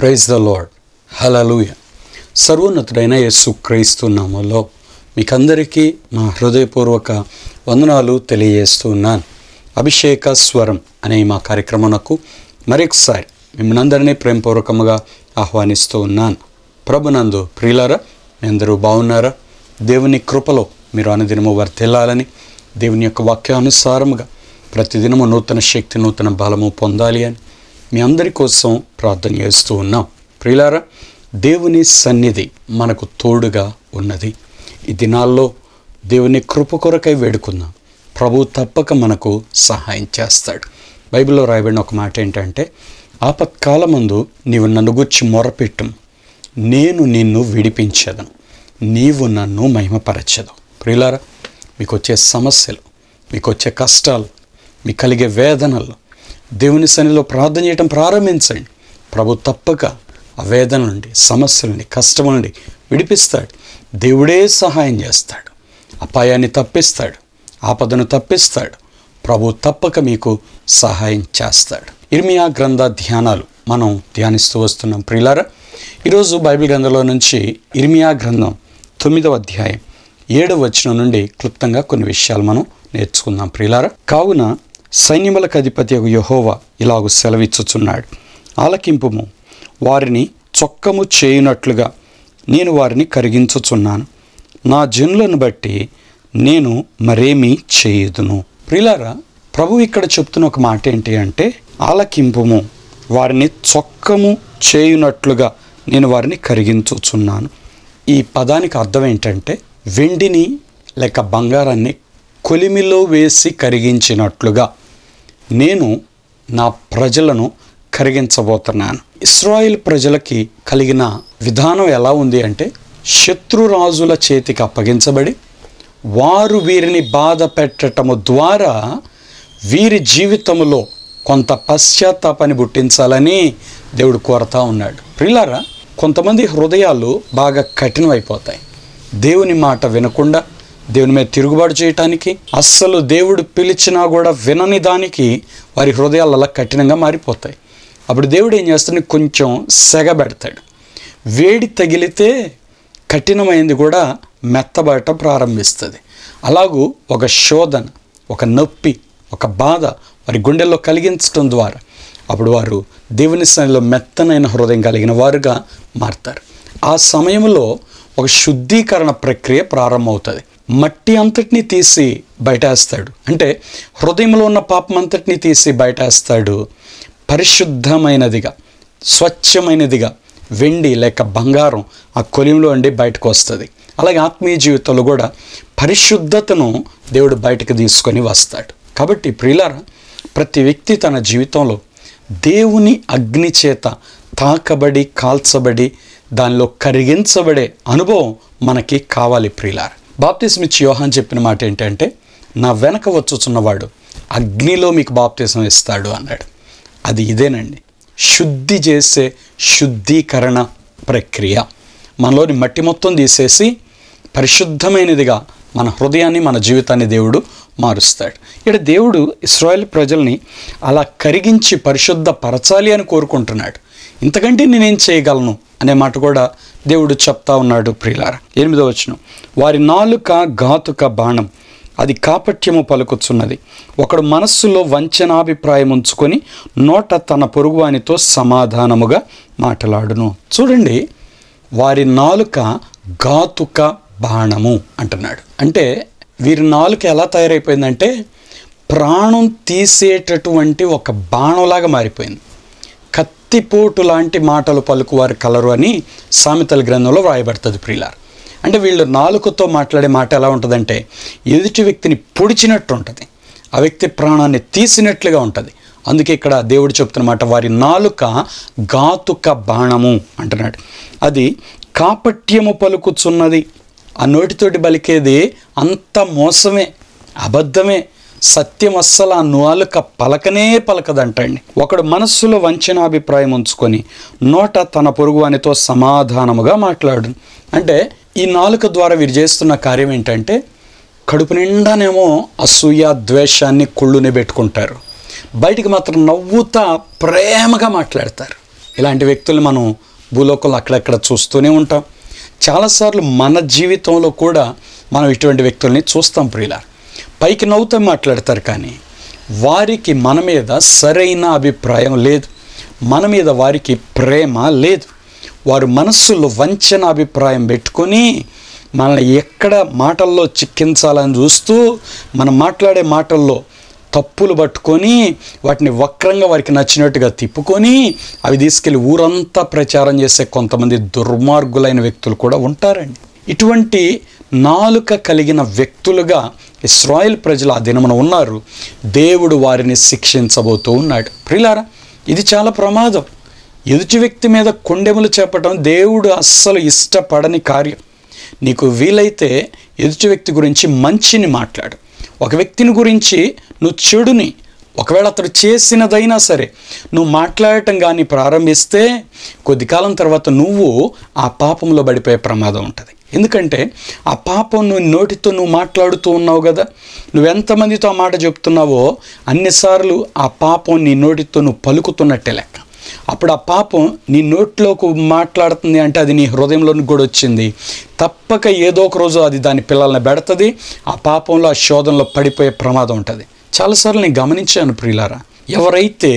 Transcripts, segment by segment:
praise the lord హలలుయ సర్వోన్నతుడైన యేసు క్రీస్తు నామంలో మీకందరికీ మా హృదయపూర్వక వందనాలు తెలియజేస్తున్నాను అభిషేక స్వరం అనే మా కార్యక్రమమునకు మరొకసారి మిమ్మల్ని అందరినీ ప్రేమపూర్వకంగా ఆహ్వానిస్తూ ఉన్నాను ప్రభునందు ప్రియులారా మీ అందరూ బాగున్నారా దేవుని కృపలో మీరు అనుదినము వర్ధిల్లాలని దేవుని యొక్క వాక్యానుసారముగా ప్రతిదినము నూతన శక్తి నూతన బలము పొందాలి అని మీ అందరి కోసం ప్రార్థన చేస్తూ ఉన్నాం ప్రియులారా దేవుని సన్నిధి మనకు తోడుగా ఉన్నది ఈ దినాల్లో దేవుని కృప కొరకై వేడుకుందాం ప్రభు తప్పక మనకు సహాయం చేస్తాడు బైబిల్లో రాయబడిన ఒక మాట ఏంటంటే ఆపత్కాలమందు నీవు నన్ను గుర్చి మొరపెట్టం నేను నిన్ను విడిపించదను నీవు నన్ను మహిమపరచదు ప్రియులారా మీకు వచ్చే సమస్యలు మీకు వచ్చే కష్టాలు మీకు కలిగే వేదనలు దేవుని సన్నిలో ప్రార్థన చేయటం ప్రారంభించండి ప్రభు తప్పక ఆ వేదన నుండి సమస్యల నుండి కష్టం నుండి విడిపిస్తాడు దేవుడే సహాయం చేస్తాడు అపాయాన్ని తప్పిస్తాడు ఆపదను తప్పిస్తాడు ప్రభు తప్పక మీకు సహాయం చేస్తాడు ఇర్మియా గ్రంథ ధ్యానాలు మనం ధ్యానిస్తూ వస్తున్నాం ప్రియులారా ఈరోజు బైబిల్ గ్రంథంలో నుంచి ఇర్మియా గ్రంథం తొమ్మిదవ అధ్యాయం ఏడవ వచనం నుండి క్లుప్తంగా కొన్ని విషయాలు మనం నేర్చుకుందాం ప్రియులారా కావున సైన్యములకు అధిపతి యహోవా ఇలాగు సెలవిచ్చుచున్నాడు ఆలకింపుము వారిని చొక్కము చేయునట్లుగా నేను వారిని కరిగించుచున్నాను నా జనులను బట్టి నేను మరేమీ చేయుదును ప్రియులారా ప్రభు ఇక్కడ చెప్తున్న ఒక మాట ఏంటి అంటే ఆలకింపుము వారిని చొక్కము చేయునట్లుగా నేను వారిని కరిగించుచున్నాను ఈ పదానికి అర్థం ఏంటంటే వెండిని లేక బంగారాన్ని కొలిమిలో వేసి కరిగించినట్లుగా నేను నా ప్రజలను కరిగించబోతున్నాను ఇస్రాయిల్ ప్రజలకి కలిగిన విధానం ఎలా ఉంది అంటే శత్రురాజుల చేతికి అప్పగించబడి వారు వీరిని బాధ పెట్టటము ద్వారా వీరి జీవితంలో కొంత పశ్చాత్తాపాన్ని పుట్టించాలని దేవుడు కోరుతా ఉన్నాడు ప్రిలారా కొంతమంది హృదయాలు బాగా కఠినమైపోతాయి దేవుని మాట వినకుండా దేవుని మీద తిరుగుబాటు చేయటానికి అస్సలు దేవుడు పిలిచినా కూడా వినని దానికి వారి హృదయాలు అలా కఠినంగా మారిపోతాయి అప్పుడు దేవుడు ఏం చేస్తాడు కొంచెం సెగబెడతాడు వేడి తగిలితే కఠినమైంది కూడా మెత్తబడటం ప్రారంభిస్తుంది అలాగూ ఒక శోధన ఒక నొప్పి ఒక బాధ వారి గుండెల్లో కలిగించడం ద్వారా అప్పుడు వారు దేవుని సన్నిలో మెత్తనైన హృదయం కలిగిన వారుగా మారుతారు ఆ సమయంలో ఒక శుద్ధీకరణ ప్రక్రియ ప్రారంభమవుతుంది మట్టి అంతటిని తీసి బయటేస్తాడు అంటే హృదయంలో ఉన్న పాపం అంతటిని తీసి బయటేస్తాడు పరిశుద్ధమైనదిగా స్వచ్ఛమైనదిగా వెండి లేక బంగారం ఆ కొలింలో ఉండి బయటకు వస్తుంది అలాగే ఆత్మీయ జీవితంలో కూడా పరిశుద్ధతను దేవుడు బయటకు తీసుకొని వస్తాడు కాబట్టి ప్రియులారా ప్రతి వ్యక్తి తన జీవితంలో దేవుని అగ్ని చేత తాకబడి కాల్చబడి దానిలో కరిగించబడే అనుభవం మనకి కావాలి ప్రియులార బాప్తిస్మిచ్ యోహాన్ చెప్పిన మాట ఏంటంటే నా వెనక వచ్చుచున్నవాడు అగ్నిలో మీకు బాప్తిసం ఇస్తాడు అన్నాడు అది ఇదేనండి శుద్ధి చేసే శుద్ధీకరణ ప్రక్రియ మనలోని మట్టి మొత్తం తీసేసి పరిశుద్ధమైనదిగా మన హృదయాన్ని మన జీవితాన్ని దేవుడు మారుస్తాడు ఇక్కడ దేవుడు ఇస్రాయల్ ప్రజల్ని అలా కరిగించి పరిశుద్ధ పరచాలి అని కోరుకుంటున్నాడు ఇంతకంటే నేనేం చేయగలను అనే మాట కూడా దేవుడు చెప్తా ఉన్నాడు ప్రియులార ఎనిమిదో వచనం వారి నాలుక ఘాతుక బాణం అది కాపట్యము పలుకుచున్నది ఒకడు మనస్సులో వంచనాభిప్రాయం ఉంచుకొని నోట తన పొరుగువానితో సమాధానముగా మాట్లాడును చూడండి వారి నాలుక ఘాతుక బాణము అంటున్నాడు అంటే వీరి నాలుక ఎలా తయారైపోయిందంటే ప్రాణం తీసేటటువంటి ఒక బాణంలాగా మారిపోయింది కత్తిపోటు లాంటి మాటలు పలుకువారు కలరు అని సామెతల గ్రంథంలో వ్రాయబడుతుంది ప్రియులార్ అంటే వీళ్ళు నాలుకతో మాట్లాడే మాట ఎలా ఉంటుందంటే ఎదుటి వ్యక్తిని పొడిచినట్టు ఉంటుంది ఆ వ్యక్తి ప్రాణాన్ని తీసినట్లుగా ఉంటుంది అందుకే ఇక్కడ దేవుడు చెప్తున్న మాట వారి నాలుక ఘాతుక బాణము అంటున్నాడు అది కాపట్యము పలుకుచున్నది ఆ నోటితోటి పలికేది అంత మోసమే అబద్ధమే సత్యం అస్సలు ఆ నాలుక పలకనే పలకదంటండి ఒకడు మనస్సులో వంచనాభిప్రాయం ఉంచుకొని నోట తన పొరుగువానితో సమాధానముగా మాట్లాడు అంటే ఈ నాలుక ద్వారా వీరు చేస్తున్న కార్యం ఏంటంటే కడుపు నిండానేమో అసూయ ద్వేషాన్ని కుళ్ళుని పెట్టుకుంటారు బయటికి మాత్రం నవ్వుతా ప్రేమగా మాట్లాడతారు ఇలాంటి వ్యక్తుల్ని మనం భూలోకంలో అక్కడక్కడ చూస్తూనే ఉంటాం చాలాసార్లు మన జీవితంలో కూడా మనం ఇటువంటి వ్యక్తుల్ని చూస్తాం ప్రియుల పైకి నవ్వుతూ మాట్లాడతారు కానీ వారికి మన మీద సరైన అభిప్రాయం లేదు మన మీద వారికి ప్రేమ లేదు వారు మనస్సులో వంచన అభిప్రాయం పెట్టుకొని మనల్ని ఎక్కడ మాటల్లో చిక్కించాలని చూస్తూ మనం మాట్లాడే మాటల్లో తప్పులు పట్టుకొని వాటిని వక్రంగా వారికి నచ్చినట్టుగా తిప్పుకొని అవి తీసుకెళ్ళి ఊరంతా ప్రచారం చేసే కొంతమంది దుర్మార్గులైన వ్యక్తులు కూడా ఉంటారండి ఇటువంటి నాలుక కలిగిన వ్యక్తులుగా ఇస్రాయేల్ ప్రజలు ఆ దినమున ఉన్నారు దేవుడు వారిని శిక్షించబోతూ ఉన్నాడు ప్రిలారా ఇది చాలా ప్రమాదం ఎదుటి వ్యక్తి మీద కొండెములు చెప్పడం దేవుడు అస్సలు ఇష్టపడని కార్యం నీకు వీలైతే ఎదుటి వ్యక్తి గురించి మంచిని మాట్లాడు ఒక వ్యక్తిని గురించి నువ్వు చెడుని ఒకవేళ అతడు చేసినదైనా సరే నువ్వు మాట్లాడటం కానీ ప్రారంభిస్తే కొద్ది కాలం తర్వాత నువ్వు ఆ పాపంలో పడిపోయే ప్రమాదం ఉంటుంది ఎందుకంటే ఆ పాపం నువ్వు నోటితో నువ్వు మాట్లాడుతూ ఉన్నావు కదా నువ్వు ఎంతమందితో ఆ మాట చెప్తున్నావో అన్నిసార్లు ఆ పాపం నీ నోటితో నువ్వు పలుకుతున్నట్టే లెక్క అప్పుడు ఆ పాపం నీ నోట్లోకి మాట్లాడుతుంది అంటే అది నీ హృదయంలోనికి కూడా వచ్చింది తప్పక ఏదో ఒక రోజు అది దాని పిల్లల్ని పెడుతుంది ఆ పాపంలో ఆ శోధనలో పడిపోయే ప్రమాదం ఉంటుంది చాలాసార్లు నేను గమనించాను ప్రియులారా ఎవరైతే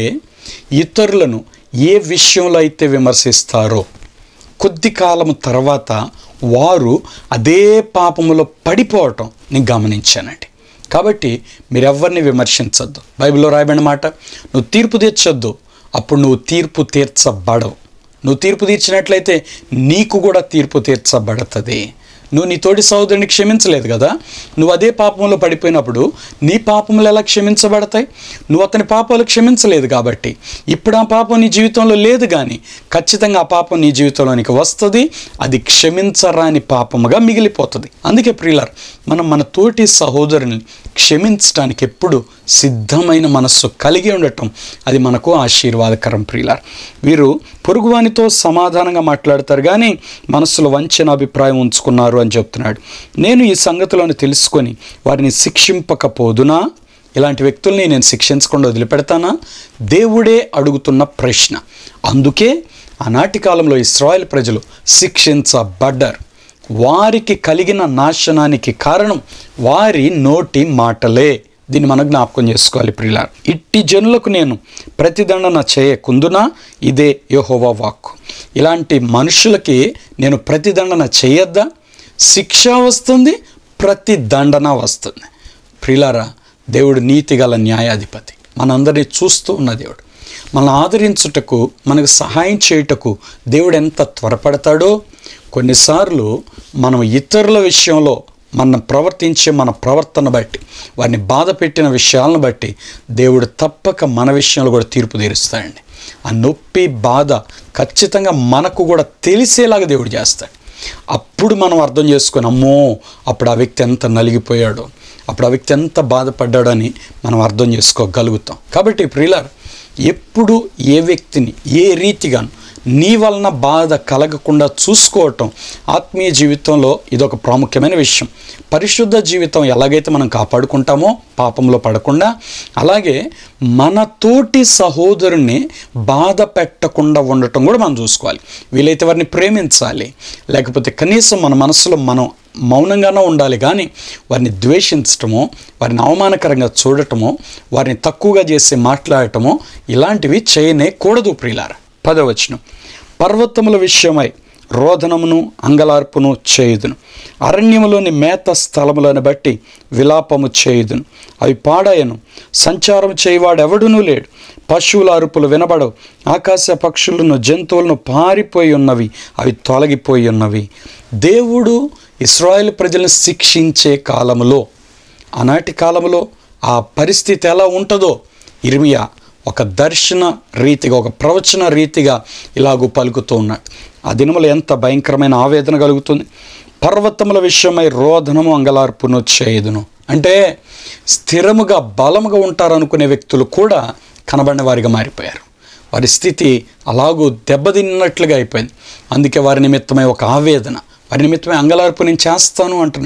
ఇతరులను ఏ విషయంలో అయితే విమర్శిస్తారో కొద్ది కాలం తర్వాత వారు అదే పాపములో పడిపోవటం నేను గమనించానండి కాబట్టి మీరెవ్వరిని విమర్శించొద్దు బైబిల్లో రాయబడిన మాట నువ్వు తీర్పు తీర్చొద్దు అప్పుడు నువ్వు తీర్పు తీర్చబడవు నువ్వు తీర్పు తీర్చినట్లయితే నీకు కూడా తీర్పు తీర్చబడుతుంది నువ్వు నీ తోటి సహోదరుని క్షమించలేదు కదా నువ్వు అదే పాపంలో పడిపోయినప్పుడు నీ పాపములు ఎలా క్షమించబడతాయి నువ్వు అతని పాపాలు క్షమించలేదు కాబట్టి ఇప్పుడు ఆ పాపం నీ జీవితంలో లేదు కానీ ఖచ్చితంగా ఆ పాపం నీ జీవితంలోనికి వస్తుంది అది క్షమించరాని పాపముగా మిగిలిపోతుంది అందుకే ప్రియులార్ మనం మన తోటి సహోదరుని క్షమించడానికి ఎప్పుడు సిద్ధమైన మనస్సు కలిగి ఉండటం అది మనకు ఆశీర్వాదకరం ప్రియులార్ వీరు పొరుగువానితో సమాధానంగా మాట్లాడతారు కానీ మనస్సులో వంచిన అభిప్రాయం ఉంచుకున్నారు అని చెప్తున్నాడు నేను ఈ సంగతులను తెలుసుకొని వారిని శిక్షింపకపోదునా ఇలాంటి వ్యక్తుల్ని నేను శిక్షించకుండా వదిలిపెడతానా దేవుడే అడుగుతున్న ప్రశ్న అందుకే ఆనాటి కాలంలో ఇస్రాయల్ ప్రజలు శిక్షించబడ్డారు వారికి కలిగిన నాశనానికి కారణం వారి నోటి మాటలే దీన్ని మనం జ్ఞాపకం చేసుకోవాలి ప్రియులార్ ఇట్టి జనులకు నేను ప్రతిదండన చేయకుందునా ఇదే యెహోవా వాక్కు ఇలాంటి మనుషులకి నేను ప్రతిదండన చేయొద్దా శిక్ష వస్తుంది ప్రతిదండన వస్తుంది ప్రియులారా దేవుడు నీతిగల న్యాయాధిపతి మనందరినీ చూస్తూ ఉన్న దేవుడు మనల్ని ఆదరించుటకు మనకు సహాయం చేయుటకు దేవుడు ఎంత త్వరపడతాడో కొన్నిసార్లు మనం ఇతరుల విషయంలో మనం ప్రవర్తించే మన ప్రవర్తన బట్టి వారిని బాధ పెట్టిన విషయాలను బట్టి దేవుడు తప్పక మన విషయంలో కూడా తీర్పు తీరుస్తాడండి ఆ నొప్పి బాధ ఖచ్చితంగా మనకు కూడా తెలిసేలాగా దేవుడు చేస్తాడు అప్పుడు మనం అర్థం చేసుకొని అమ్మో అప్పుడు ఆ వ్యక్తి ఎంత నలిగిపోయాడో అప్పుడు ఆ వ్యక్తి ఎంత బాధపడ్డాడని మనం అర్థం చేసుకోగలుగుతాం కాబట్టి ప్రియులార్ ఎప్పుడు ఏ వ్యక్తిని ఏ రీతిగాను నీ వలన బాధ కలగకుండా చూసుకోవటం ఆత్మీయ జీవితంలో ఇదొక ప్రాముఖ్యమైన విషయం పరిశుద్ధ జీవితం ఎలాగైతే మనం కాపాడుకుంటామో పాపంలో పడకుండా అలాగే మన తోటి సహోదరుని బాధ పెట్టకుండా ఉండటం కూడా మనం చూసుకోవాలి వీలైతే వారిని ప్రేమించాలి లేకపోతే కనీసం మన మనసులో మనం మౌనంగానే ఉండాలి కానీ వారిని ద్వేషించటమో వారిని అవమానకరంగా చూడటమో వారిని తక్కువగా చేసి మాట్లాడటమో ఇలాంటివి చేయనే కూడదు ప్రియులారా పదవచనం పర్వతముల విషయమై రోదనమును అంగలార్పును చేయుదును అరణ్యములోని మేత స్థలములను బట్టి విలాపము చేయుదును అవి పాడాయను సంచారం చేయవాడెవడునూ లేడు పశువుల అరుపులు వినబడవు ఆకాశ పక్షులను జంతువులను పారిపోయి ఉన్నవి అవి తొలగిపోయి ఉన్నవి దేవుడు ఇస్రాయేల్ ప్రజలను శిక్షించే కాలములో ఆనాటి కాలంలో ఆ పరిస్థితి ఎలా ఉంటుందో ఇర్మియా ఒక దర్శన రీతిగా ఒక ప్రవచన రీతిగా ఇలాగూ పలుకుతూ ఉన్నాడు ఆ దినములు ఎంత భయంకరమైన ఆవేదన కలుగుతుంది పర్వతముల విషయమై రోదనము అంగలార్పును చేయుదును అంటే స్థిరముగా బలముగా ఉంటారనుకునే వ్యక్తులు కూడా కనబడిన వారిగా మారిపోయారు వారి స్థితి అలాగూ దెబ్బతిన్నట్లుగా అయిపోయింది అందుకే వారి నిమిత్తమై ఒక ఆవేదన వారి నిమిత్తమై అంగలార్పు నేను చేస్తాను అంటున్నాడు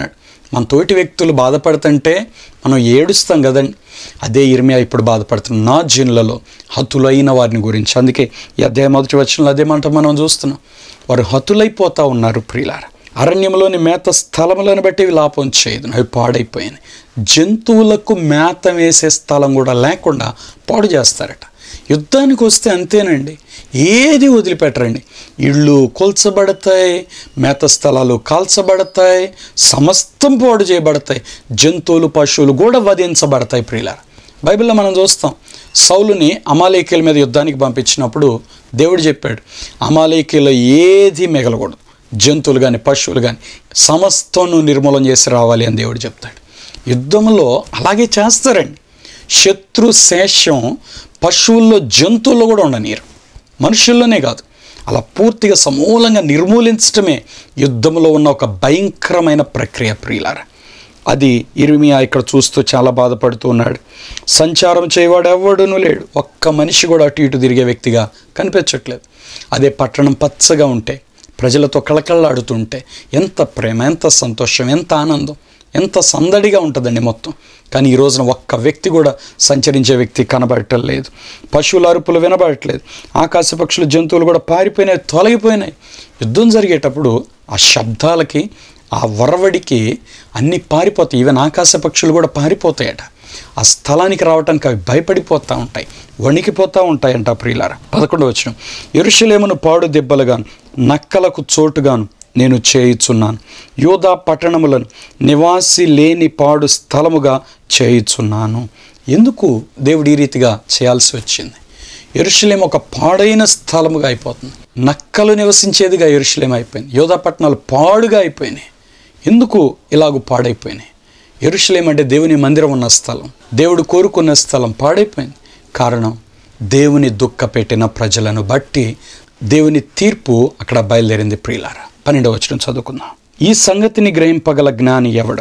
మన తోటి వ్యక్తులు బాధపడుతుంటే మనం ఏడుస్తాం కదండి అదే ఇర్మియా ఇప్పుడు బాధపడుతున్నాం నా జీనులలో హతులైన వారిని గురించి అందుకే ఈ అధ్యాయ మొదటి వచనంలో అదేమంట మనం చూస్తున్నాం వారు హతులైపోతా ఉన్నారు ప్రియులార అరణ్యంలోని మేత స్థలములను బట్టి విలాపం చేయదు అవి పాడైపోయినాయి జంతువులకు మేత వేసే స్థలం కూడా లేకుండా పాడు చేస్తారట యుద్ధానికి వస్తే అంతేనండి ఏది వదిలిపెట్టరండి ఇళ్ళు కొల్చబడతాయి మేత స్థలాలు కాల్చబడతాయి సమస్తం పాడు చేయబడతాయి జంతువులు పశువులు కూడా వధించబడతాయి ప్రియుల బైబిల్లో మనం చూస్తాం సౌలుని అమాలేకీల మీద యుద్ధానికి పంపించినప్పుడు దేవుడు చెప్పాడు అమాలేకీలో ఏది మిగలకూడదు జంతువులు కానీ పశువులు కానీ సమస్తం నువ్వు నిర్మూలన చేసి రావాలి అని దేవుడు చెప్తాడు యుద్ధంలో అలాగే చేస్తారండి శత్రు శేషం పశువుల్లో జంతువుల్లో కూడా ఉండనీరు మనుషుల్లోనే కాదు అలా పూర్తిగా సమూలంగా నిర్మూలించటమే యుద్ధంలో ఉన్న ఒక భయంకరమైన ప్రక్రియ ప్రియులారా అది ఇర్మియా ఇక్కడ చూస్తూ చాలా బాధపడుతూ ఉన్నాడు సంచారం చేయవాడు ఎవడునూ లేడు ఒక్క మనిషి కూడా అటు ఇటు తిరిగే వ్యక్తిగా కనిపించట్లేదు అదే పట్టణం పచ్చగా ఉంటే ప్రజలతో కళకళలాడుతుంటే ఎంత ప్రేమ ఎంత సంతోషం ఎంత ఆనందం ఎంత సందడిగా ఉంటుందండి మొత్తం కానీ ఈ రోజున ఒక్క వ్యక్తి కూడా సంచరించే వ్యక్తి కనబడటం లేదు పశువుల అరుపులు వినబడట్లేదు ఆకాశ పక్షులు జంతువులు కూడా పారిపోయినాయి తొలగిపోయినాయి యుద్ధం జరిగేటప్పుడు ఆ శబ్దాలకి ఆ వరవడికి అన్నీ పారిపోతాయి ఈవెన్ ఆకాశ పక్షులు కూడా పారిపోతాయట ఆ స్థలానికి రావడానికి అవి భయపడిపోతూ ఉంటాయి వణికిపోతూ ఉంటాయంట ప్రియులార పదకొండు వచ్చిన ఎరుషలేమును పాడు దెబ్బలుగాను నక్కలకు చోటుగాను నేను చేయుచున్నాను యోధా పట్టణములను నివాసి లేని పాడు స్థలముగా చేయుచున్నాను ఎందుకు దేవుడు ఈ రీతిగా చేయాల్సి వచ్చింది ఎరుషలేం ఒక పాడైన స్థలముగా అయిపోతుంది నక్కలు నివసించేదిగా ఎరుషలేం అయిపోయింది యోధా పట్టణాలు పాడుగా అయిపోయినాయి ఎందుకు ఇలాగూ పాడైపోయినాయి ఎరుషలేం అంటే దేవుని మందిరం ఉన్న స్థలం దేవుడు కోరుకున్న స్థలం పాడైపోయింది కారణం దేవుని దుఃఖ పెట్టిన ప్రజలను బట్టి దేవుని తీర్పు అక్కడ బయలుదేరింది ప్రియులారా పన్నెండవ వచనం చదువుకుందాం ఈ సంగతిని గ్రహింపగల జ్ఞాని ఎవడు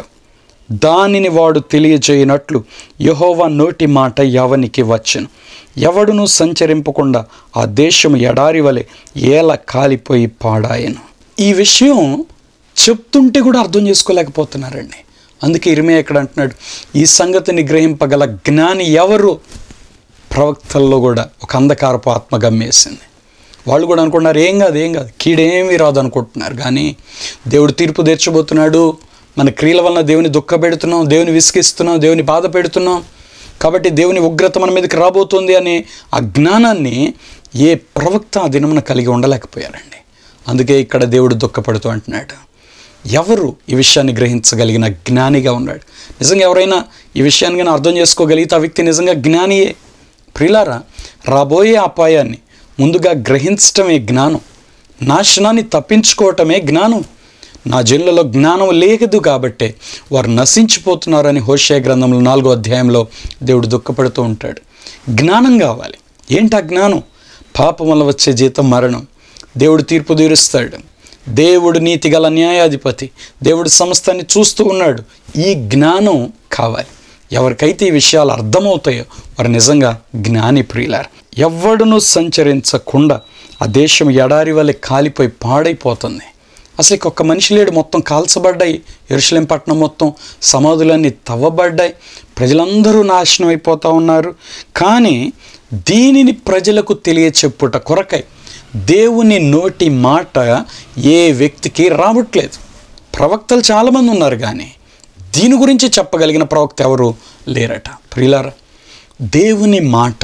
దానిని వాడు తెలియజేయనట్లు యహోవా నోటి మాట ఎవనికి వచ్చును ఎవడును సంచరింపకుండా ఆ దేశం ఎడారి వలె ఏల కాలిపోయి పాడాయను ఈ విషయం చెప్తుంటే కూడా అర్థం చేసుకోలేకపోతున్నారండి అందుకే ఇరిమే ఎక్కడ అంటున్నాడు ఈ సంగతిని గ్రహింపగల జ్ఞాని ఎవరు ప్రవక్తల్లో కూడా ఒక అంధకారపు ఆత్మ గమ్మేసింది వాళ్ళు కూడా అనుకుంటున్నారు ఏం కాదు ఏం కాదు కీడేమీ రాదు అనుకుంటున్నారు కానీ దేవుడు తీర్పు తీర్చబోతున్నాడు మన క్రియల వలన దేవుని దుఃఖ పెడుతున్నాం దేవుని విసిగిస్తున్నాం దేవుని బాధ పెడుతున్నాం కాబట్టి దేవుని ఉగ్రత మన మీదకి రాబోతుంది అనే ఆ జ్ఞానాన్ని ఏ ప్రవక్త ఆ దినమున కలిగి ఉండలేకపోయారండి అందుకే ఇక్కడ దేవుడు దుఃఖపడుతూ అంటున్నాడు ఎవరు ఈ విషయాన్ని గ్రహించగలిగిన జ్ఞానిగా ఉన్నాడు నిజంగా ఎవరైనా ఈ విషయాన్ని కానీ అర్థం చేసుకోగలిగితే ఆ వ్యక్తి నిజంగా జ్ఞానియే ప్రిలారా రాబోయే అపాయాన్ని ముందుగా గ్రహించటమే జ్ఞానం నాశనాన్ని తప్పించుకోవటమే జ్ఞానం నా జనులలో జ్ఞానం లేదు కాబట్టే వారు నశించిపోతున్నారని హోషే గ్రంథంలో నాలుగో అధ్యాయంలో దేవుడు దుఃఖపడుతూ ఉంటాడు జ్ఞానం కావాలి ఏంటి ఆ జ్ఞానం పాపం వల్ల వచ్చే జీతం మరణం దేవుడు తీర్పు తీరుస్తాడు దేవుడు నీతిగల న్యాయాధిపతి దేవుడు సంస్థని చూస్తూ ఉన్నాడు ఈ జ్ఞానం కావాలి ఎవరికైతే ఈ విషయాలు అర్థమవుతాయో వారు నిజంగా జ్ఞాని ప్రియులారు ఎవడును సంచరించకుండా ఆ దేశం ఎడారి వల్ల కాలిపోయి పాడైపోతుంది అసలు ఇక ఒక్క మనిషి లేడు మొత్తం కాల్చబడ్డాయి ఎరుసలేం పట్టణం మొత్తం సమాధులన్నీ తవ్వబడ్డాయి ప్రజలందరూ నాశనం అయిపోతూ ఉన్నారు కానీ దీనిని ప్రజలకు తెలియచెప్పుట కొరకై దేవుని నోటి మాట ఏ వ్యక్తికి రావట్లేదు ప్రవక్తలు చాలామంది ఉన్నారు కానీ దీని గురించి చెప్పగలిగిన ప్రవక్త ఎవరు లేరట ప్రియులారా దేవుని మాట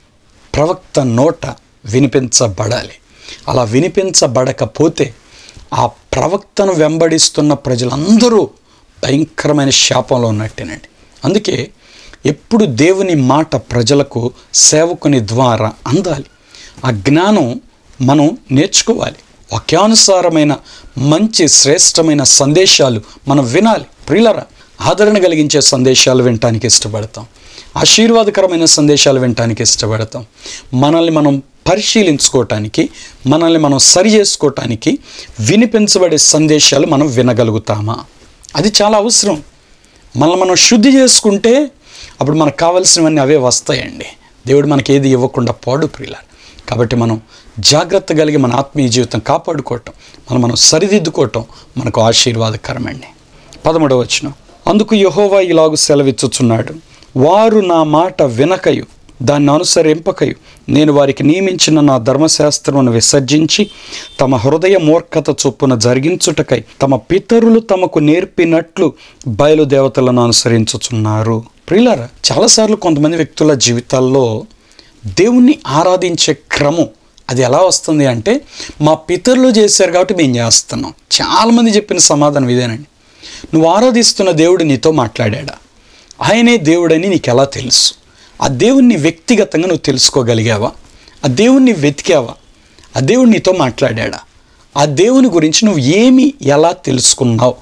ప్రవక్త నోట వినిపించబడాలి అలా వినిపించబడకపోతే ఆ ప్రవక్తను వెంబడిస్తున్న ప్రజలందరూ భయంకరమైన శాపంలో ఉన్నట్టేనండి అందుకే ఎప్పుడు దేవుని మాట ప్రజలకు సేవకుని ద్వారా అందాలి ఆ జ్ఞానం మనం నేర్చుకోవాలి వాక్యానుసారమైన మంచి శ్రేష్టమైన సందేశాలు మనం వినాలి ప్రియులరా ఆదరణ కలిగించే సందేశాలు వినటానికి ఇష్టపడతాం ఆశీర్వాదకరమైన సందేశాలు వినటానికి ఇష్టపడతాం మనల్ని మనం పరిశీలించుకోవటానికి మనల్ని మనం సరి చేసుకోవటానికి వినిపించబడే సందేశాలు మనం వినగలుగుతామా అది చాలా అవసరం మనల్ని మనం శుద్ధి చేసుకుంటే అప్పుడు మనకు కావలసినవన్నీ అవే వస్తాయండి దేవుడు మనకి ఏది ఇవ్వకుండా పాడు ప్రియులారు కాబట్టి మనం జాగ్రత్త కలిగి మన ఆత్మీయ జీవితం కాపాడుకోవటం మనం మనం సరిదిద్దుకోవటం మనకు ఆశీర్వాదకరమండి పదమూడవ వచనం అందుకు యహోవా ఇలాగు సెలవిచ్చుచున్నాడు వారు నా మాట వినకయు దాన్ని అనుసరింపకయు నేను వారికి నియమించిన నా ధర్మశాస్త్రమును విసర్జించి తమ హృదయ మూర్ఖత చొప్పున జరిగించుటకై తమ పితరులు తమకు నేర్పినట్లు బయలుదేవతలను అనుసరించుచున్నారు ప్రియులారా చాలాసార్లు కొంతమంది వ్యక్తుల జీవితాల్లో దేవుణ్ణి ఆరాధించే క్రమం అది ఎలా వస్తుంది అంటే మా పితరులు చేశారు కాబట్టి మేము చేస్తున్నాం చాలామంది చెప్పిన సమాధానం ఇదేనండి నువ్వు ఆరాధిస్తున్న దేవుడు నీతో మాట్లాడా ఆయనే దేవుడని నీకు ఎలా తెలుసు ఆ దేవుణ్ణి వ్యక్తిగతంగా నువ్వు తెలుసుకోగలిగావా ఆ దేవుణ్ణి వెతికావా ఆ దేవుడు నీతో మాట్లాడా ఆ దేవుని గురించి నువ్వు ఏమి ఎలా తెలుసుకున్నావు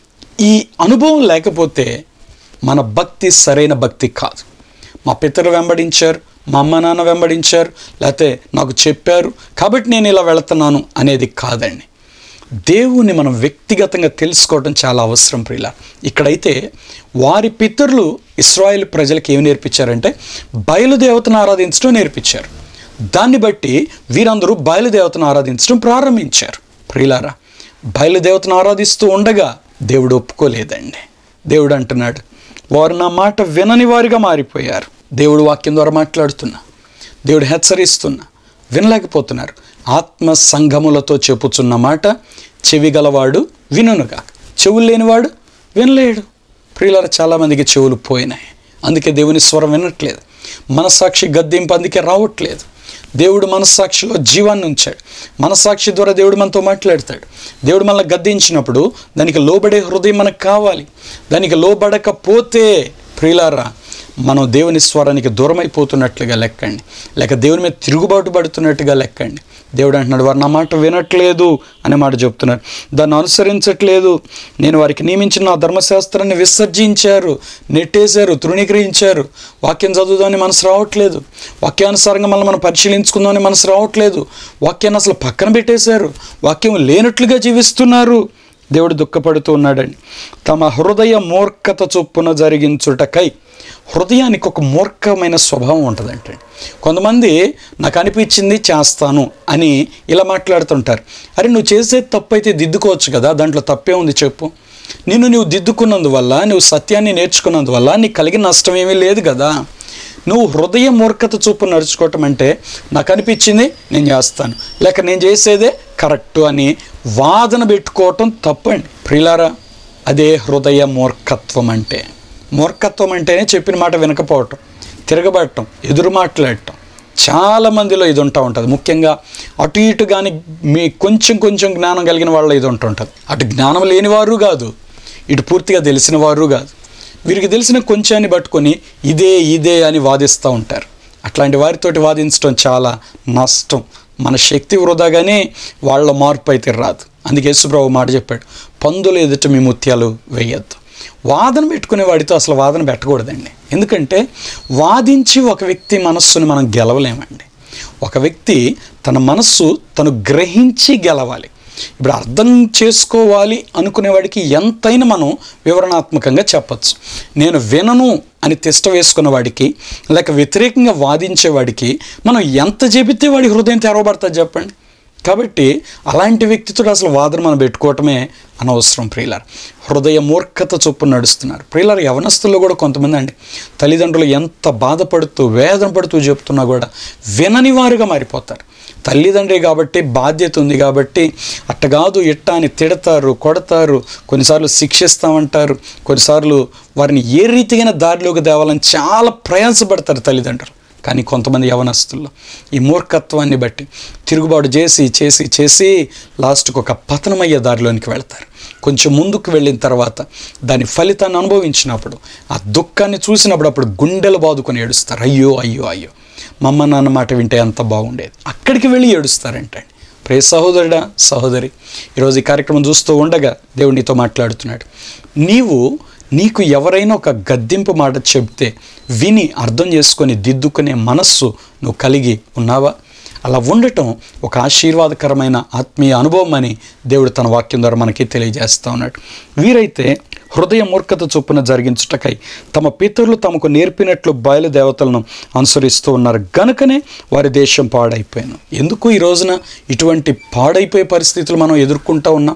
ఈ అనుభవం లేకపోతే మన భక్తి సరైన భక్తి కాదు మా పితరులు వెంబడించారు మా అమ్మ నాన్న వెంబడించారు లేకపోతే నాకు చెప్పారు కాబట్టి నేను ఇలా వెళుతున్నాను అనేది కాదండి దేవుని మనం వ్యక్తిగతంగా తెలుసుకోవడం చాలా అవసరం ప్రియుల ఇక్కడైతే వారి పితరులు ఇస్రాయేల్ ప్రజలకు ఏమి నేర్పించారంటే బయలుదేవతను ఆరాధించడం నేర్పించారు దాన్ని బట్టి వీరందరూ బయలుదేవతను ఆరాధించడం ప్రారంభించారు ప్రియులారా బయలుదేవతను ఆరాధిస్తూ ఉండగా దేవుడు ఒప్పుకోలేదండి దేవుడు అంటున్నాడు వారు నా మాట వినని వారిగా మారిపోయారు దేవుడు వాక్యం ద్వారా మాట్లాడుతున్నా దేవుడు హెచ్చరిస్తున్నా వినలేకపోతున్నారు ఆత్మ సంఘములతో చెప్పుచున్న మాట చెవి గలవాడు వినునుగా చెవులు లేనివాడు వినలేడు ప్రియులారా చాలామందికి చెవులు పోయినాయి అందుకే దేవుని స్వరం వినట్లేదు మనసాక్షి గద్దింపు అందుకే రావట్లేదు దేవుడు మనస్సాక్షిలో జీవాన్ని ఉంచాడు మనస్సాక్షి ద్వారా దేవుడు మనతో మాట్లాడతాడు దేవుడు మనల్ని గద్దించినప్పుడు దానికి లోబడే హృదయం మనకు కావాలి దానికి లోబడకపోతే ప్రియులారా మనం దేవుని స్వరానికి దూరం అయిపోతున్నట్లుగా లెక్కండి లేక దేవుని మీద తిరుగుబాటు పడుతున్నట్టుగా లెక్కండి దేవుడు అంటున్నాడు వారు నా మాట వినట్లేదు అనే మాట చెప్తున్నారు దాన్ని అనుసరించట్లేదు నేను వారికి నియమించిన నా ధర్మశాస్త్రాన్ని విసర్జించారు నెట్టేశారు తృణీకరించారు వాక్యం చదువుదామని మనసు రావట్లేదు వాక్యానుసారంగా మళ్ళీ మనం పరిశీలించుకుందామని మనసు రావట్లేదు వాక్యాన్ని అసలు పక్కన పెట్టేశారు వాక్యం లేనట్లుగా జీవిస్తున్నారు దేవుడు దుఃఖపడుతూ ఉన్నాడండి తమ హృదయ మూర్ఖత చొప్పున జరిగించుటకై హృదయానికి ఒక మూర్ఖమైన స్వభావం ఉంటుందంటే కొంతమంది నాకు అనిపించింది చేస్తాను అని ఇలా మాట్లాడుతుంటారు అరే నువ్వు చేసే తప్పు అయితే దిద్దుకోవచ్చు కదా దాంట్లో తప్పే ఉంది చెప్పు నిన్ను నువ్వు దిద్దుకున్నందువల్ల నువ్వు సత్యాన్ని నేర్చుకున్నందువల్ల నీకు కలిగిన నష్టం ఏమీ లేదు కదా నువ్వు హృదయ మూర్ఖత చూపు నడుచుకోవటం అంటే నాకు అనిపించింది నేను చేస్తాను లేక నేను చేసేదే కరెక్టు అని వాదన పెట్టుకోవటం తప్పండి ప్రియులారా అదే హృదయ మూర్ఖత్వం అంటే మూర్ఖత్వం అంటేనే చెప్పిన మాట వినకపోవటం తిరగబడటం ఎదురు మాట్లాడటం చాలా మందిలో ఇది ఉంటా ఉంటుంది ముఖ్యంగా అటు ఇటు కానీ మీ కొంచెం కొంచెం జ్ఞానం కలిగిన వాళ్ళ ఇది ఉంటూ ఉంటుంది అటు జ్ఞానం లేనివారు కాదు ఇటు పూర్తిగా తెలిసిన వారు కాదు వీరికి తెలిసిన కొంచాన్ని పట్టుకొని ఇదే ఇదే అని వాదిస్తూ ఉంటారు అట్లాంటి వారితోటి వాదించడం చాలా నష్టం మన శక్తి వృధాగానే వాళ్ళ మార్పు అయితే రాదు అందుకే యేసుప్రభు మాట చెప్పాడు పందులు ఎదుట మీ ముత్యాలు వేయద్దు వాదన పెట్టుకునే వాడితో అసలు వాదన పెట్టకూడదండి ఎందుకంటే వాదించి ఒక వ్యక్తి మనస్సుని మనం గెలవలేమండి ఒక వ్యక్తి తన మనస్సు తను గ్రహించి గెలవాలి ఇప్పుడు అర్థం చేసుకోవాలి అనుకునేవాడికి ఎంతైనా మనం వివరణాత్మకంగా చెప్పచ్చు నేను వినను అని తిష్ట వేసుకున్న వాడికి లేక వ్యతిరేకంగా వాదించేవాడికి మనం ఎంత చెబితే వాడి హృదయం తెరవబడుతుంది చెప్పండి కాబట్టి అలాంటి వ్యక్తితో అసలు వాదన మనం పెట్టుకోవటమే అనవసరం ప్రియులార్ హృదయ మూర్ఖత చొప్పు నడుస్తున్నారు ప్రియులార్ యవనస్తుల్లో కూడా కొంతమంది అండి తల్లిదండ్రులు ఎంత బాధపడుతూ వేదన పడుతూ చెప్తున్నా కూడా వినని వారుగా మారిపోతారు తల్లిదండ్రి కాబట్టి బాధ్యత ఉంది కాబట్టి అట్ట కాదు ఇట్ట అని తిడతారు కొడతారు కొన్నిసార్లు శిక్షిస్తామంటారు కొన్నిసార్లు వారిని ఏ రీతిగా దారిలోకి తేవాలని చాలా ప్రయాసపడతారు తల్లిదండ్రులు కానీ కొంతమంది యవనస్తుల్లో ఈ మూర్ఖత్వాన్ని బట్టి తిరుగుబాటు చేసి చేసి చేసి లాస్ట్కి ఒక పతనమయ్యే దారిలోనికి వెళ్తారు కొంచెం ముందుకు వెళ్ళిన తర్వాత దాని ఫలితాన్ని అనుభవించినప్పుడు ఆ దుఃఖాన్ని చూసినప్పుడు అప్పుడు గుండెలు బాదుకొని ఏడుస్తారు అయ్యో అయ్యో అయ్యో మా అమ్మ నాన్న మాట వింటే ఎంత బాగుండేది అక్కడికి వెళ్ళి ఏడుస్తారంటండి ప్రే సహోదరుడా సహోదరి ఈరోజు ఈ కార్యక్రమం చూస్తూ ఉండగా దేవుడు నీతో మాట్లాడుతున్నాడు నీవు నీకు ఎవరైనా ఒక గద్దింపు మాట చెబితే విని అర్థం చేసుకొని దిద్దుకునే మనస్సు నువ్వు కలిగి ఉన్నావా అలా ఉండటం ఒక ఆశీర్వాదకరమైన ఆత్మీయ అనుభవం అని దేవుడు తన వాక్యం ద్వారా మనకి తెలియజేస్తూ ఉన్నాడు వీరైతే హృదయ మూర్ఖత చొప్పున జరిగించుటకై తమ పితరులు తమకు నేర్పినట్లు బయలుదేవతలను అనుసరిస్తూ ఉన్నారు గనుకనే వారి దేశం పాడైపోయాను ఎందుకు ఈ రోజున ఇటువంటి పాడైపోయే పరిస్థితులు మనం ఎదుర్కొంటూ ఉన్నాం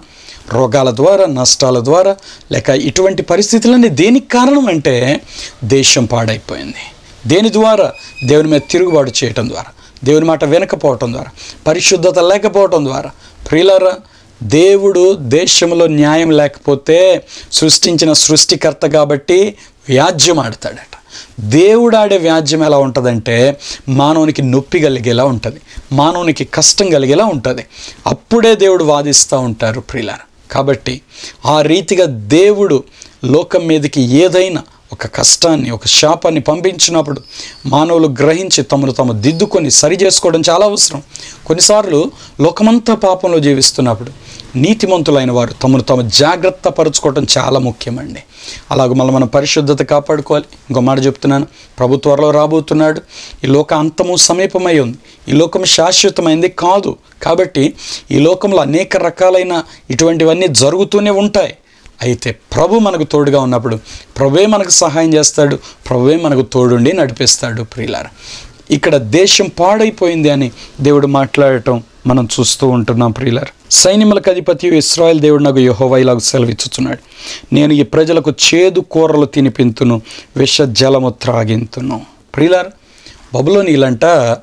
రోగాల ద్వారా నష్టాల ద్వారా లేక ఇటువంటి పరిస్థితులన్నీ దేనికి కారణం అంటే దేశం పాడైపోయింది దేని ద్వారా దేవుని మీద తిరుగుబాటు చేయటం ద్వారా దేవుని మాట వినకపోవటం ద్వారా పరిశుద్ధత లేకపోవటం ద్వారా ప్రియులారా దేవుడు దేశంలో న్యాయం లేకపోతే సృష్టించిన సృష్టికర్త కాబట్టి వ్యాజ్యం ఆడతాడట దేవుడు ఆడే వ్యాజ్యం ఎలా ఉంటుందంటే మానవునికి నొప్పి కలిగేలా ఉంటుంది మానవునికి కష్టం కలిగేలా ఉంటుంది అప్పుడే దేవుడు వాదిస్తూ ఉంటారు ప్రియులారా కాబట్టి ఆ రీతిగా దేవుడు లోకం మీదకి ఏదైనా ఒక కష్టాన్ని ఒక శాపాన్ని పంపించినప్పుడు మానవులు గ్రహించి తమను తాము దిద్దుకొని సరి చేసుకోవడం చాలా అవసరం కొన్నిసార్లు లోకమంతా పాపంలో జీవిస్తున్నప్పుడు నీతిమంతులైన వారు తమను తాము జాగ్రత్త పరుచుకోవడం చాలా ముఖ్యమండి అలాగ మళ్ళీ మనం పరిశుద్ధత కాపాడుకోవాలి ఇంకో మాట చెప్తున్నాను ప్రభు త్వరలో రాబోతున్నాడు ఈ లోక అంతము సమీపమై ఉంది ఈ లోకం శాశ్వతమైంది కాదు కాబట్టి ఈ లోకంలో అనేక రకాలైన ఇటువంటివన్నీ జరుగుతూనే ఉంటాయి అయితే ప్రభు మనకు తోడుగా ఉన్నప్పుడు ప్రభువే మనకు సహాయం చేస్తాడు ప్రభువే మనకు తోడుండి నడిపిస్తాడు ప్రియులార ఇక్కడ దేశం పాడైపోయింది అని దేవుడు మాట్లాడటం మనం చూస్తూ ఉంటున్నాం ప్రియులార సైన్యములకు అధిపతి ఇస్రాయల్ దేవుడు నాకు యహోవైలాగు సెలవిచ్చుచున్నాడు నేను ఈ ప్రజలకు చేదు కూరలు తినిపింతును విష జలము త్రాగింతును ప్రియులార బబులోనీలంట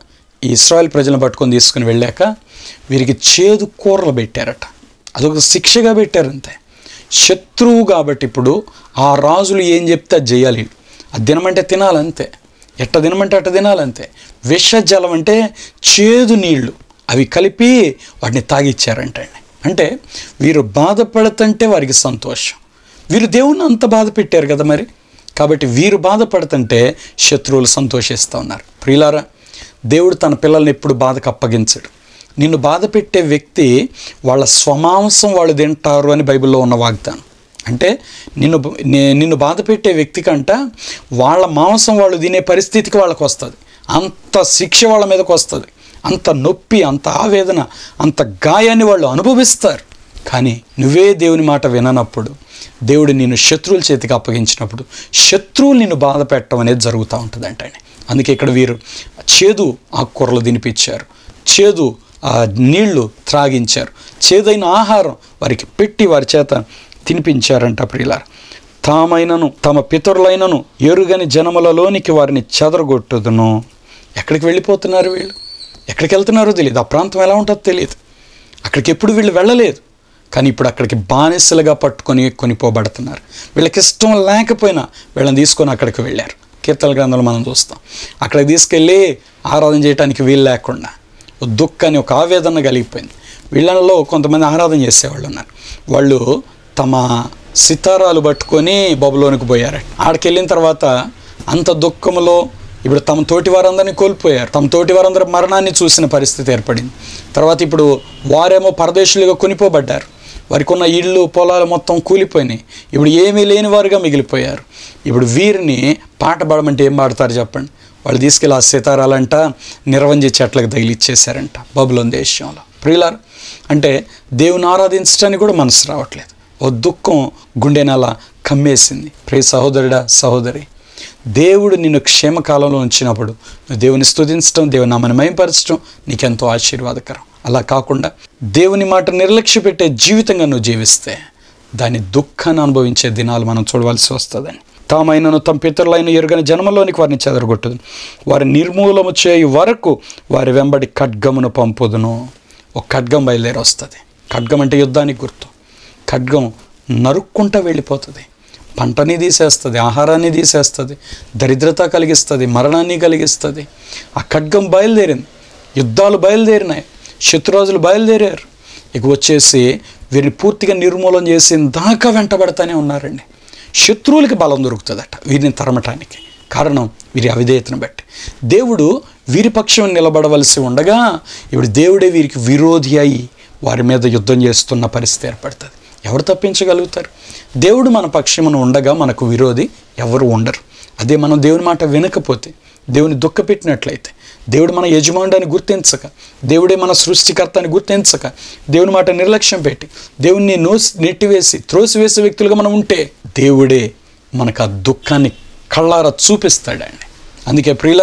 ఈ ఇస్రాయల్ ప్రజలను పట్టుకొని తీసుకుని వెళ్ళాక వీరికి చేదు కూరలు పెట్టారట అదొక శిక్షగా పెట్టారు అంతే శత్రువు కాబట్టి ఇప్పుడు ఆ రాజులు ఏం చెప్తే అది చేయాలి అది తినమంటే తినాలంతే ఎట్ట తినమంటే అట్ట తినాలంతే విష జలం అంటే చేదు నీళ్లు అవి కలిపి వాటిని తాగిచ్చారంటండి అంటే వీరు బాధపడుతుంటే వారికి సంతోషం వీరు దేవుణ్ణి అంత బాధ పెట్టారు కదా మరి కాబట్టి వీరు బాధపడుతుంటే శత్రువులు సంతోషిస్తూ ఉన్నారు ప్రియులారా దేవుడు తన పిల్లల్ని ఎప్పుడు బాధకు అప్పగించడు నిన్ను బాధ పెట్టే వ్యక్తి వాళ్ళ స్వమాంసం వాళ్ళు తింటారు అని బైబిల్లో ఉన్న వాగ్దానం అంటే నిన్ను నే- నిన్ను బాధ పెట్టే వ్యక్తి కంట వాళ్ళ మాంసం వాళ్ళు తినే పరిస్థితికి వాళ్ళకి వస్తుంది అంత శిక్ష వాళ్ళ మీదకి వస్తుంది అంత నొప్పి అంత ఆవేదన అంత గాయాన్ని వాళ్ళు అనుభవిస్తారు కానీ నువ్వే దేవుని మాట విననప్పుడు దేవుడు నిన్ను శత్రువుల చేతికి అప్పగించినప్పుడు శత్రువులు నిన్ను బాధ పెట్టడం అనేది జరుగుతూ ఉంటుంది అంటే అందుకే ఇక్కడ వీరు చేదు ఆకుకూరలు తినిపించారు చేదు ఆ నీళ్లు త్రాగించారు చేదైన ఆహారం వారికి పెట్టి వారి చేత తినిపించారంట ప్రియులారు తామైనను తమ పితరులైనను ఎరుగని జనములలోనికి వారిని చెదరగొట్టుదును ఎక్కడికి వెళ్ళిపోతున్నారు వీళ్ళు ఎక్కడికి వెళ్తున్నారో తెలియదు ఆ ప్రాంతం ఎలా ఉంటుందో తెలియదు అక్కడికి ఎప్పుడు వీళ్ళు వెళ్ళలేదు కానీ ఇప్పుడు అక్కడికి బానిసలుగా పట్టుకొని కొనిపోబడుతున్నారు వీళ్ళకి ఇష్టం లేకపోయినా వీళ్ళని తీసుకొని అక్కడికి వెళ్ళారు కీర్తన గ్రంథంలో మనం చూస్తాం అక్కడికి తీసుకెళ్ళి ఆరాధన చేయడానికి వీలు లేకుండా ఓ దుఃఖాన్ని ఒక ఆవేదన కలిగిపోయింది వీళ్ళలో కొంతమంది ఆరాధన చేసేవాళ్ళు ఉన్నారు వాళ్ళు తమ సితారాలు పట్టుకొని బబులోనికి పోయారు ఆడికి వెళ్ళిన తర్వాత అంత దుఃఖంలో ఇప్పుడు తమ తోటి వారందరినీ కోల్పోయారు తమ తోటి వారందరూ మరణాన్ని చూసిన పరిస్థితి ఏర్పడింది తర్వాత ఇప్పుడు వారేమో పరదేశులుగా కొనిపోబడ్డారు వారికి ఉన్న ఇళ్ళు పొలాలు మొత్తం కూలిపోయినాయి ఇప్పుడు ఏమీ లేని వారుగా మిగిలిపోయారు ఇప్పుడు వీరిని పాట పాడమంటే ఏం పాడతారు చెప్పండి వాళ్ళు తీసుకెళ్ళి ఆ సితారాలంట నిర్వంజి చెట్లకు తగిలిచ్చేశారంట బబులోన్ దేశంలో ప్రియులారు అంటే దేవుని ఆరాధించడానికి కూడా మనసు రావట్లేదు ఓ దుఃఖం గుండెనలా కమ్మేసింది ప్రియ సహోదరుడా సహోదరి దేవుడు నిన్ను క్షేమకాలంలో ఉంచినప్పుడు నువ్వు దేవుని స్తుతించడం దేవుని నామని మయంపరచడం నీకెంతో ఆశీర్వాదకరం అలా కాకుండా దేవుని మాట నిర్లక్ష్య పెట్టే జీవితంగా నువ్వు జీవిస్తే దాని దుఃఖాన్ని అనుభవించే దినాలు మనం చూడవలసి వస్తుందని తామైనను తమ పితరులైన ఎరుగని జన్మలోనికి వారిని చెదరగొట్టుదు వారి నిర్మూలము చేయు వరకు వారి వెంబడి ఖడ్గమును పంపుదును ఒక ఖడ్గం బయలుదేరి వస్తుంది ఖడ్గం అంటే యుద్ధానికి గుర్తు ఖడ్గం నరుక్కుంటా వెళ్ళిపోతుంది పంటని తీసేస్తుంది ఆహారాన్ని తీసేస్తుంది దరిద్రత కలిగిస్తుంది మరణాన్ని కలిగిస్తుంది ఆ ఖడ్గం బయలుదేరింది యుద్ధాలు బయలుదేరినాయి శత్రురాజులు బయలుదేరారు ఇక వచ్చేసి వీరిని పూర్తిగా నిర్మూలన చేసి దాకా వెంటబడతానే ఉన్నారండి శత్రువులకి బలం దొరుకుతుందట వీరిని తరమటానికి కారణం వీరి అవిధేయతను బట్టి దేవుడు వీరి పక్షం నిలబడవలసి ఉండగా ఇప్పుడు దేవుడే వీరికి విరోధి అయి వారి మీద యుద్ధం చేస్తున్న పరిస్థితి ఏర్పడుతుంది ఎవరు తప్పించగలుగుతారు దేవుడు మన పక్షమున ఉండగా మనకు విరోధి ఎవరు ఉండరు అదే మనం దేవుని మాట వినకపోతే దేవుని దుఃఖపెట్టినట్లయితే దేవుడు మన యజమానుడని గుర్తించక దేవుడే మన సృష్టికర్త అని గుర్తించక దేవుని మాట నిర్లక్ష్యం పెట్టి దేవుణ్ణి నోసి నెట్టివేసి త్రోసివేసే వ్యక్తులుగా మనం ఉంటే దేవుడే మనకు ఆ దుఃఖాన్ని కళ్ళారా చూపిస్తాడండి అందుకే ప్రియులారా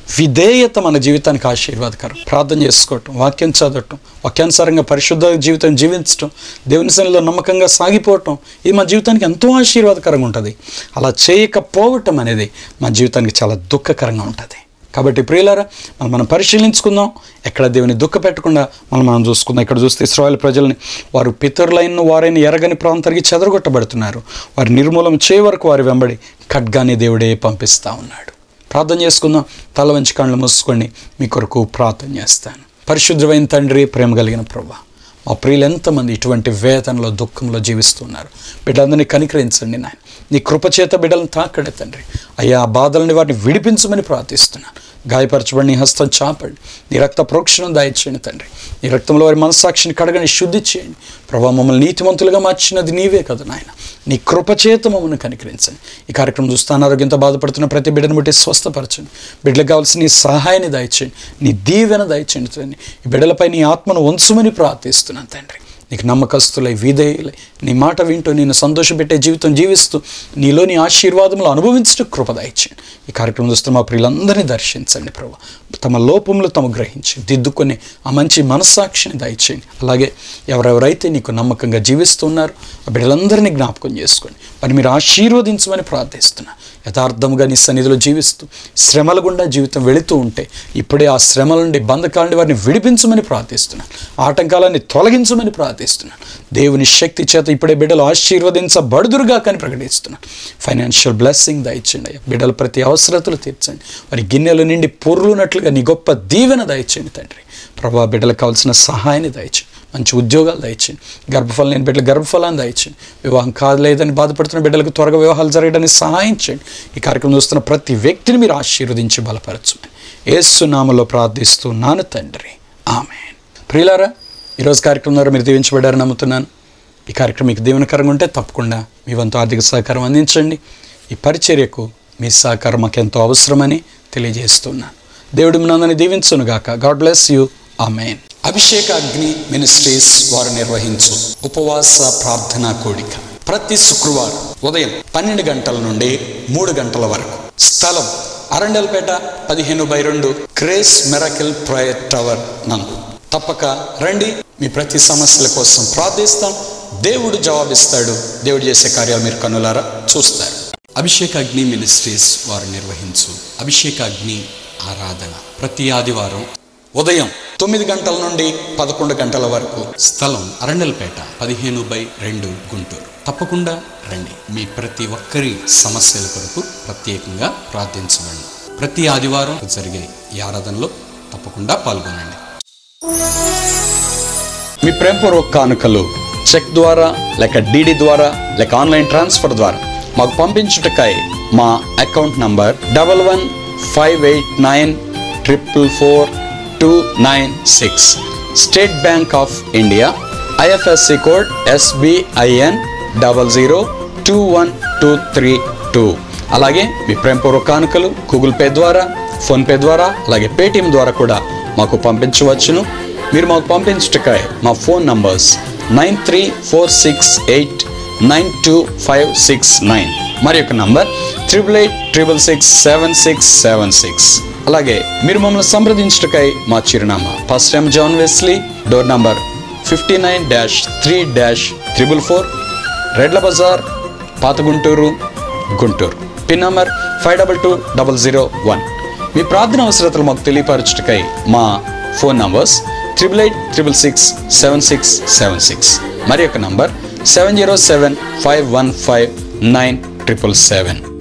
విధేయత మన జీవితానికి ఆశీర్వాదకరం ప్రార్థన చేసుకోవటం వాక్యం చదవటం వాక్యానుసారంగా పరిశుద్ధ జీవితం జీవించటం దేవుని సన్నిధిలో నమ్మకంగా సాగిపోవటం ఇది మా జీవితానికి ఎంతో ఆశీర్వాదకరంగా ఉంటుంది అలా చేయకపోవటం అనేది మా జీవితానికి చాలా దుఃఖకరంగా ఉంటుంది కాబట్టి ప్రియులారా మనం మనం పరిశీలించుకుందాం ఎక్కడ దేవుని దుఃఖ పెట్టకుండా మనం మనం చూసుకుందాం ఇక్కడ చూస్తే ఇస్రాయల్ ప్రజల్ని వారు పితరులైన వారైన ఎరగని ప్రాంతానికి చెదరగొట్టబడుతున్నారు వారి నిర్మూలన చేయ వరకు వారి వెంబడి ఖడ్గాన్ని దేవుడే పంపిస్తూ ఉన్నాడు ప్రార్థన చేసుకుందాం తల వంచి కళ్ళు మూసుకోండి మీ కొరకు ప్రార్థన చేస్తాను పరిశుద్ధమైన తండ్రి ప్రేమ కలిగిన ప్రభా మా ప్రియులు ఎంతమంది ఇటువంటి వేదనలో దుఃఖంలో జీవిస్తున్నారు బిడ్డలందరినీ కనికరించండి నాయన నీ కృపచేత బిడ్డలను తాకడే తండ్రి అయ్యా ఆ బాధలని వాటిని విడిపించమని ప్రార్థిస్తున్నాను గాయపరచబడి నీ హస్తం చాపండి నీ రక్త ప్రోక్షణం దాయిచేయండి తండ్రి నీ రక్తంలో వారి మనస్సాక్షిని కడగని శుద్ధి చేయండి ప్రభావ మమ్మల్ని నీతిమంతులుగా మార్చినది నీవే కదా నాయన నీ కృపచేత మమ్మల్ని కనికరించండి ఈ కార్యక్రమం చూస్తే అనారోగ్యంతో బాధపడుతున్న ప్రతి బిడ్డను బట్టి స్వస్థపరచండి బిడ్డలకు కావాల్సిన నీ సహాయాన్ని దయచేయండి నీ దీవెన దయచేయండి తండ్రి ఈ బిడ్డలపై నీ ఆత్మను వంచుమని ప్రార్థిస్తున్నాను తండ్రి నీకు నమ్మకస్తులై విధేయులై నీ మాట వింటూ నేను సంతోషపెట్టే జీవితం జీవిస్తూ నీలోని ఆశీర్వాదములు అనుభవించడం కృప దయచేయండి ఈ కార్యక్రమం చూస్తే మా ప్రియులందరినీ దర్శించండి ప్రభు తమ లోపములు తమ గ్రహించి దిద్దుకొని ఆ మంచి మనస్సాక్షిని దయచేయండి అలాగే ఎవరెవరైతే నీకు నమ్మకంగా జీవిస్తున్నారు ఆ బిడ్డలందరినీ జ్ఞాపకం చేసుకోండి మరి మీరు ఆశీర్వదించమని ప్రార్థిస్తున్నా యథార్థముగా నీ సన్నిధిలో జీవిస్తూ శ్రమల గుండా జీవితం వెళుతూ ఉంటే ఇప్పుడే ఆ శ్రమల నుండి బంధకాల నుండి వారిని విడిపించమని ప్రార్థిస్తున్నాను ఆటంకాలన్నీ తొలగించమని ప్రార్థిస్తున్నాను దేవుని శక్తి చేత ఇప్పుడే బిడ్డలు ఆశీర్వదించబడుదురుగా కానీ ప్రకటిస్తున్నాను ఫైనాన్షియల్ బ్లెస్సింగ్ దయచేయండి అయ్యా బిడ్డల ప్రతి అవసరతలు తీర్చండి వారి గిన్నెల నుండి పొర్లునట్లుగా నీ గొప్ప దీవెన దయచేయండి తండ్రి ప్రభా బిడ్డలకు కావాల్సిన సహాయాన్ని దయచేయండి మంచి ఉద్యోగాలు దయచేయండి గర్భఫలం లేని బిడ్డలు గర్భఫలాన్ని దయచేయండి వివాహం కాలేదని బాధపడుతున్న బిడ్డలకు త్వరగా వివాహాలు జరగడానికి సహాయం చేయండి ఈ కార్యక్రమం చూస్తున్న ప్రతి వ్యక్తిని మీరు ఆశీర్వదించి బలపరచమని ఏసునామలో ప్రార్థిస్తున్నాను తండ్రి ఆమె ప్రియులారా ఈరోజు కార్యక్రమం ద్వారా మీరు దీవించబడ్డారని నమ్ముతున్నాను ఈ కార్యక్రమం మీకు దీవెనకరంగా ఉంటే తప్పకుండా మీ వంతు ఆర్థిక సహకారం అందించండి ఈ పరిచర్యకు మీ సహకారం మాకు ఎంతో అవసరమని తెలియజేస్తున్నాను దేవుడు మినందని దీవించునుగాక గాడ్ బ్లెస్ యూ ఆమెన్ అభిషేక అగ్ని మినిస్ట్రీస్ వారు నిర్వహించు ఉపవాస ప్రార్థనా కోడిక ప్రతి శుక్రవారం ఉదయం పన్నెండు గంటల నుండి మూడు గంటల వరకు స్థలం అరండల్పేట పదిహేను బై రెండు క్రేస్ మెరకిల్ ప్రయర్ టవర్ నందు తప్పక రండి మీ ప్రతి సమస్యల కోసం ప్రార్థిస్తాం దేవుడు జవాబిస్తాడు దేవుడు చేసే కార్యాలు మీరు కనులారా చూస్తారు అభిషేక అగ్ని మినిస్ట్రీస్ వారు నిర్వహించు అభిషేక అగ్ని ఆరాధన ప్రతి ఆదివారం ఉదయం తొమ్మిది గంటల నుండి పదకొండు గంటల వరకు స్థలం అరండల్పేట పదిహేను బై రెండు గుంటూరు తప్పకుండా రండి మీ ప్రతి ఒక్కరి సమస్యల కొరకు ప్రత్యేకంగా ప్రార్థించబడి ప్రతి ఆదివారం జరిగే ఈ ఆరాధనలో తప్పకుండా పాల్గొనండి మీ ప్రేమపూర్వక కానుకలు చెక్ ద్వారా లేక డీడీ ద్వారా లేక ఆన్లైన్ ట్రాన్స్ఫర్ ద్వారా మాకు పంపించుటకై మా account number double one five eight nine triple four two nine six State Bank of India IFSC code SBIN double zero two one two three two అలాగే మీ ప్రేమపూర్వక కానుకలు గూగుల్ పే ద్వారా ఫోన్పే ద్వారా అలాగే పేటిఎం ద్వారా కూడా మాకు పంపించవచ్చును మీరు మాకు పంపించుటకై మా phone numbers nine three four six eight nine two five six nine మరి యొక్క number triple eight triple six seven six seven six అలాగే మీరు మమ్మల్ని సంప్రదించుటకై మా చిరునామా first time John Wesley door number fifty nine dash three dash triple four Redla Bazar పాత Guntur Guntur pin number five double two double zero one మీ ప్రార్థన అవసరతలు మాకు తెలియపరచుటకై మా phone numbers triple eight triple six seven six seven six మరి యొక్క number seven zero seven five one five nine triple seven